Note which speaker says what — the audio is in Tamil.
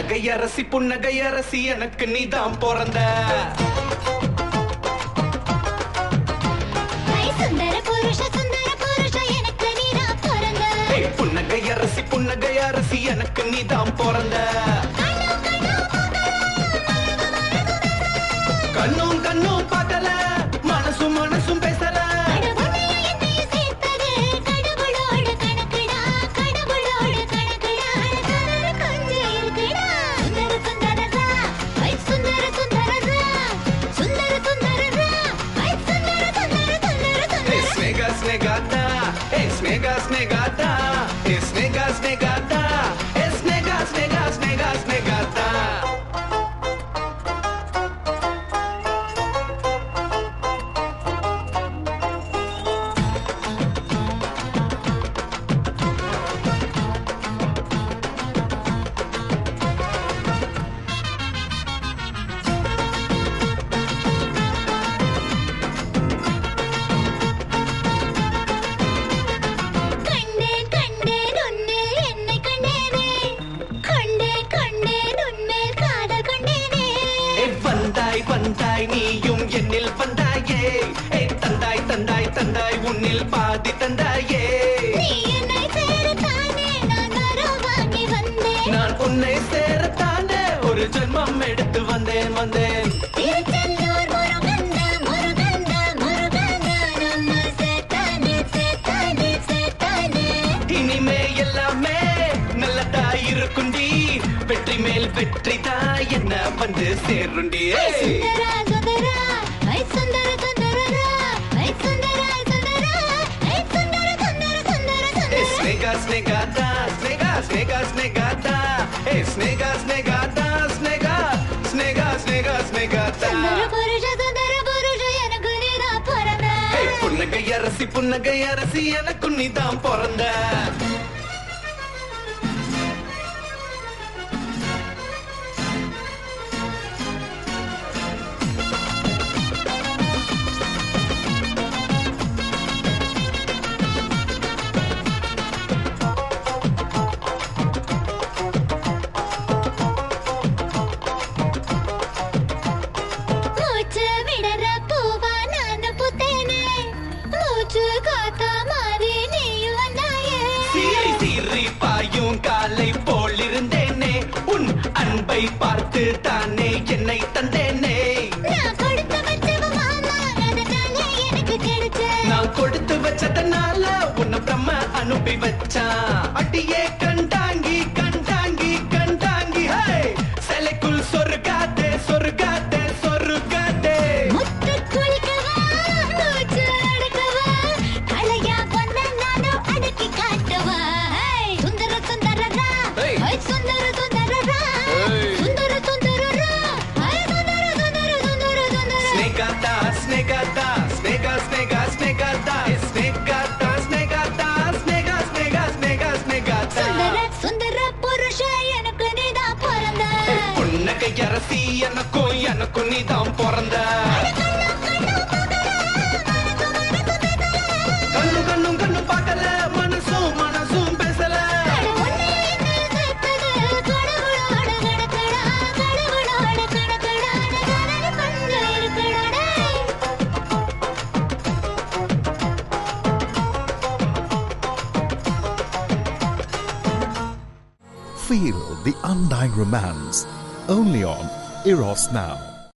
Speaker 1: புன்னகை அரசி புன்னகை அரசி எனக்கு நீதான் பிறந்த
Speaker 2: ஐ சுந்தர புருஷ சுந்தர புருஷ எனக்கு நீதான் பிறந்த
Speaker 1: ஏய், புன்னகை அரசி புன்னகை அரசி எனக்கு நீதான் பிறந்த கண்ணும் கண்ணும் பார்க்கல மனசும் மனசும் பேசல
Speaker 2: அட உன்னையும் என்னையும் சேர்த்தது கடவுளோட கணக்குடா கடவுளோட கணக்குடா அட சுந்தர கொஞ்சம் இருக்குடா சுந்தர சுந்தரரா ஐ சுந்தர சுந்தரரா சுந்தர சுந்தரரா ஐ சுந்தர சுந்தர சுந்தர
Speaker 1: ஏய்,
Speaker 2: சுந்தர
Speaker 1: ஸ்னேகா ஸ்னேகாதா ஏய் ஸ்னேகா ஸ்னேகாதா ஏய் ஸ்னேகா ஸ்னேகாதா ஏய் ஸ்னேகா ஸ்னேகா ஸ்னேகா ஸ்னேகாதா
Speaker 2: கண்டேன் கண்டேன் உன்னில் என்னை கண்டேனே கண்டேன் கண்டேன் உன்னில் காதல் கொண்டேனே
Speaker 1: ஏய் வந்தாய் வந்தாய் நீயும் என்னில் வந்தாயே ஏய் தந்தாய் தந்தாய் தந்தாய் உன்னில் பாதி தந்தாயே
Speaker 2: நீ என்னை சேரத்தானே நான் வரம் வாங்கி வந்தேன்
Speaker 1: நான் உன்னை சேரத்தானே ஒரு ஜென்மம் எடுத்து வந்தேன் வந்தேன்
Speaker 2: திருச்செந்தூர் முருகந்தா முருகந்தா முருகந்தா நம்ம சேத்தானே சேத்தானே சேத்தானே
Speaker 1: இனிமே எல்லாமே நல்லதா இருக்குண்டி வெற்றி மேல் வெற்றி தான் என்ன வந்து சேருண்டி ஏய்.
Speaker 2: சுந்தரா சுந்தரா ஐ சுந்தர சுந்தரரா ஐ சுந்தரா சுந்தரா ஐ சுந்தர சுந்தர சுந்தர
Speaker 1: ஏய்,
Speaker 2: சுந்தர
Speaker 1: ஸ்னேகா ஸ்னேகாதா ஸ்னேகா ஸ்னேகா ஸ்னேகாதா ஏய் ஸ்னேகா ஸ்னேகாதா ஸ்னேகா ஸ்னேகா ஸ்னேகா ஸ்னேகாதா
Speaker 2: சுந்தர புருஷ சுந்தர புருஷ எனக்கு நீதான் பிறந்த
Speaker 1: ஏய், புன்னகை அரசி புன்னகை அரசி எனக்கு நீதான் பிறந்த
Speaker 2: மூச்சு விடற பூவா நான் புத்தேனே மூச்சு காத்தா மாறி நீயும் வந்தாயே
Speaker 1: சீரை சீறி பாயும் காலை போல் இருந்தேனே உன் அன்பை பார்த்து தானே என்னை தந்தேனே
Speaker 2: நான் கொடுத்து வச்சவ மாமா அதனால எனக்கு கிடைச்ச
Speaker 1: நான் கொடுத்து வச்சதனால உன்னை பிரம்ம அனுப்பி வச்சான் அடியே கண்டாங்கி கண்டாங்கி கண்டாங்கி ஹே சிலைக்குள் சொருகாதே சொருகாதே சொருகாதே
Speaker 2: முத்து குளிக்கவா மூச்சு அடக்கவா கலையா பொண்ண நானும் அடக்கி காட்டவா ஹே, சுந்தர சுந்தரரா
Speaker 1: ஏய்.
Speaker 2: ஐ சுந்தர சுந்தரரா
Speaker 1: ஏய்.
Speaker 2: சுந்தர சுந்தரரா ஐ சுந்தர சுந்தர சுந்தர சுந்தர
Speaker 1: ஸ்னேகாதா ஸ்னேகாதா ஸ்னேகா ஸ்னேகா ஸ்னேகாதா ஸ்னேகாதா ஸ்னேகாதா ஸ்னேகா ஸ்னேகா ஸ்னேகா ஸ்னேகாதா
Speaker 2: சுந்தர சுந்தர புருஷ எனக்கு நீதான் பிறந்த
Speaker 1: புன்னகை அரசி எனக்கும் எனக்கும் நீதான் பிறந்த கண்ணு கண்ணும் கண்ணு பார்க்கல மனசும் மனசும் பேசல
Speaker 2: அட உன்னையும் என்னையும் சேர்த்தது கடவுளோட கணக்குடா, கடவுளோட கணக்குடா. அட கடல் கொஞ்சம் இருக்குடா டேய்.
Speaker 3: Feel the undying romance only on Eros Now.